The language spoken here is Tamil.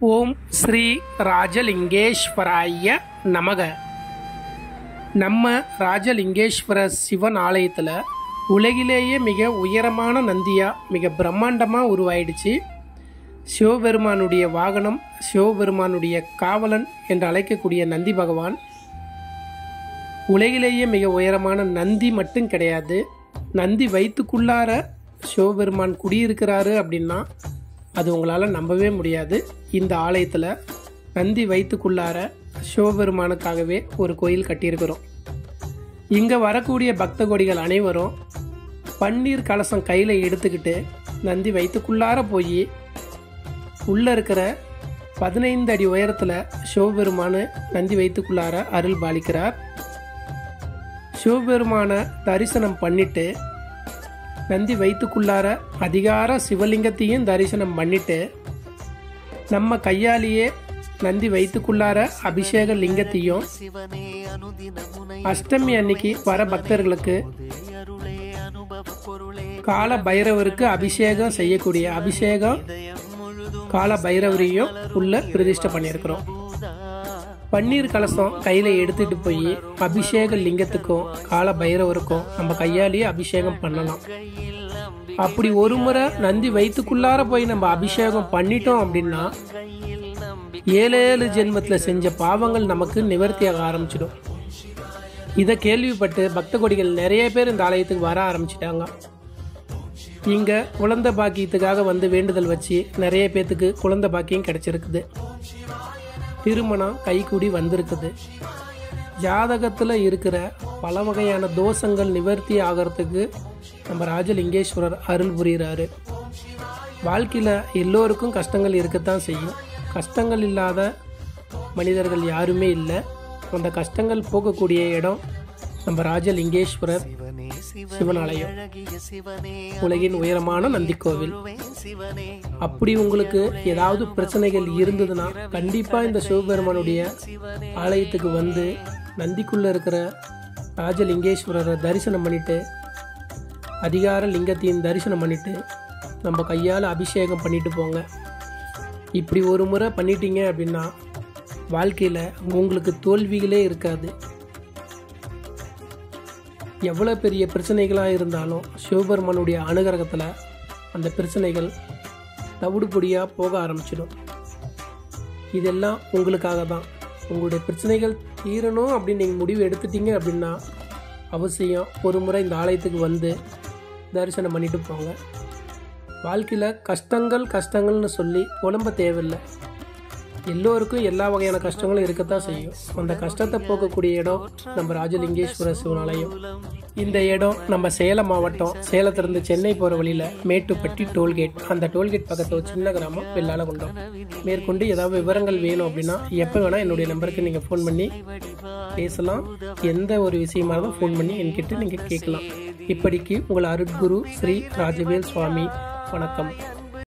ஓம் ஸ்ரீ ராஜலிங்கேஸ்வராய நமக நம்ம ராஜலிங்கேஸ்வர சிவன் ஆலயத்தில் உலகிலேயே மிக உயரமான நந்தியாக மிக பிரம்மாண்டமாக உருவாயிடுச்சு சிவபெருமானுடைய வாகனம் சிவபெருமானுடைய காவலன் என்று அழைக்கக்கூடிய நந்தி பகவான் உலகிலேயே மிக உயரமான நந்தி மட்டும் கிடையாது நந்தி வயிற்றுக்குள்ளார சிவபெருமான் குடியிருக்கிறாரு அப்படின்னா அது உங்களால் நம்பவே முடியாது இந்த ஆலயத்தில் நந்தி வயிற்றுக்குள்ளார சிவபெருமானுக்காகவே ஒரு கோயில் கட்டியிருக்கிறோம் இங்கே வரக்கூடிய பக்த கோடிகள் அனைவரும் பன்னீர் கலசம் கையில் எடுத்துக்கிட்டு நந்தி வயிற்றுக்குள்ளார போய் உள்ளே இருக்கிற பதினைந்து அடி உயரத்தில் சிவபெருமானு நந்தி வயிற்றுக்குள்ளார அருள் பாலிக்கிறார் சிவபெருமான தரிசனம் பண்ணிட்டு நந்தி வயிற்றுக்குள்ளார அதிகார சிவலிங்கத்தையும் தரிசனம் பண்ணிட்டு நம்ம கையாலேயே நந்தி வயிற்றுக்குள்ளார அபிஷேக லிங்கத்தையும் சிவனே அனுதினமுனை அஷ்டமி அன்னைக்கு வர பக்தர்களுக்கு அருளே அனுபவ பொருளே கால பைரவருக்கு அபிஷேகம் செய்யக்கூடிய அபிஷேகம் இதயம் முழுதும் கால பைரவரையும் உள்ள பிரதிஷ்டை பண்ணியிருக்கிறோம் பூதா பன்னீர் கலசம் கையில் எடுத்துட்டு போய் அபிஷேக லிங்கத்துக்கும் கால பைரவருக்கும் நம்ம கையாலேயே அபிஷேகம் பண்ணலாம் கையில் நம்பி அப்படி ஒரு முறை நந்தி வயிற்றுக்குள்ளார போய் நம்ம அபிஷேகம் பண்ணிட்டோம் அப்படின்னா கையில் நம்பி ஏழு ஏழு ஜென்மத்தில் செஞ்ச பாவங்கள் நமக்கு நிவர்த்தியாக ஆரம்பிச்சிடும் இதை கேள்விப்பட்டு பக்த கொடிகள் நிறைய பேர் இந்த ஆலயத்துக்கு வர ஆரம்பிச்சிட்டாங்க இங்கே குழந்தை பாக்கியத்துக்காக வந்து வேண்டுதல் வச்சு நிறைய பேத்துக்கு குழந்தை பாக்கியம் கிடைச்சிருக்குது திருமணம் கைகூடி வந்திருக்குது ஜாதகத்தில் இருக்கிற பல வகையான தோஷங்கள் நிவர்த்தி ஆகிறதுக்கு நம்ம ராஜலிங்கேஸ்வரர் அருள் புரிகிறாரு வாழ்க்கையில் எல்லோருக்கும் கஷ்டங்கள் இருக்கத்தான் செய்யும் கஷ்டங்கள் இல்லாத மனிதர்கள் யாருமே இல்லை அந்த கஷ்டங்கள் போகக்கூடிய இடம் நம்ம ராஜலிங்கேஸ்வரர் சிவனே சிவனே சிவனாலயம் அழகிய சிவனே உலகின் உயரமான நந்தி கோவில் அருள்வேன் சிவனே அப்படி உங்களுக்கு ஏதாவது பிரச்சனைகள் இருந்ததுன்னா கண்டிப்பாக இந்த சிவபெருமானுடைய ஆலயத்துக்கு வந்து நந்திக்குள்ளே இருக்கிற ராஜலிங்கேஸ்வரரை தரிசனம் பண்ணிட்டு அதிகார லிங்கத்தையும் தரிசனம் பண்ணிட்டு நம்ம கையால் அபிஷேகம் பண்ணிட்டு போங்க இப்படி ஒரு முறை பண்ணிட்டீங்க அப்படின்னா வாழ்க்கையில் உங்களுக்கு தோல்விகளே இருக்காது எவ்வளோ பெரிய பிரச்சனைகளாக இருந்தாலும் சிவபெருமானுடைய அனுகிரகத்தில் அந்த பிரச்சனைகள் தவிடுபொடியாக போக ஆரம்பிச்சிடும் இதெல்லாம் உங்களுக்காக தான் உங்களுடைய பிரச்சனைகள் தீரணும் அப்படின்னு நீங்கள் முடிவு எடுத்துட்டீங்க அப்படின்னா அவசியம் ஒரு முறை இந்த ஆலயத்துக்கு வந்து தரிசனம் பண்ணிட்டு போங்க வாழ்க்கையில் கஷ்டங்கள் கஷ்டங்கள்னு சொல்லி புலம்ப தேவையில்லை எல்லோருக்கும் எல்லா வகையான கஷ்டங்களும் இருக்கத்தான் செய்யும் அந்த கஷ்டத்தை போக்கக்கூடிய இடம் நம்ம ராஜலிங்கேஸ்வர சிவனாலயம் இந்த இடம் நம்ம சேலம் மாவட்டம் சேலத்திலிருந்து சென்னை போகிற வழியில் மேட்டுப்பட்டி டோல்கேட் அந்த டோல்கேட் பக்கத்தில் ஒரு சின்ன கிராமம் வெள்ளாளகுண்டம் மேற்கொண்டு ஏதாவது விவரங்கள் வேணும் அப்படின்னா எப்போ வேணால் என்னுடைய நம்பருக்கு நீங்கள் ஃபோன் பண்ணி பேசலாம் எந்த ஒரு விஷயமா இருந்தாலும் ஃபோன் பண்ணி என்கிட்ட நீங்கள் கேட்கலாம் இப்படிக்கு உங்கள் அருட்குரு ஸ்ரீ ராஜவேல் சுவாமி வணக்கம்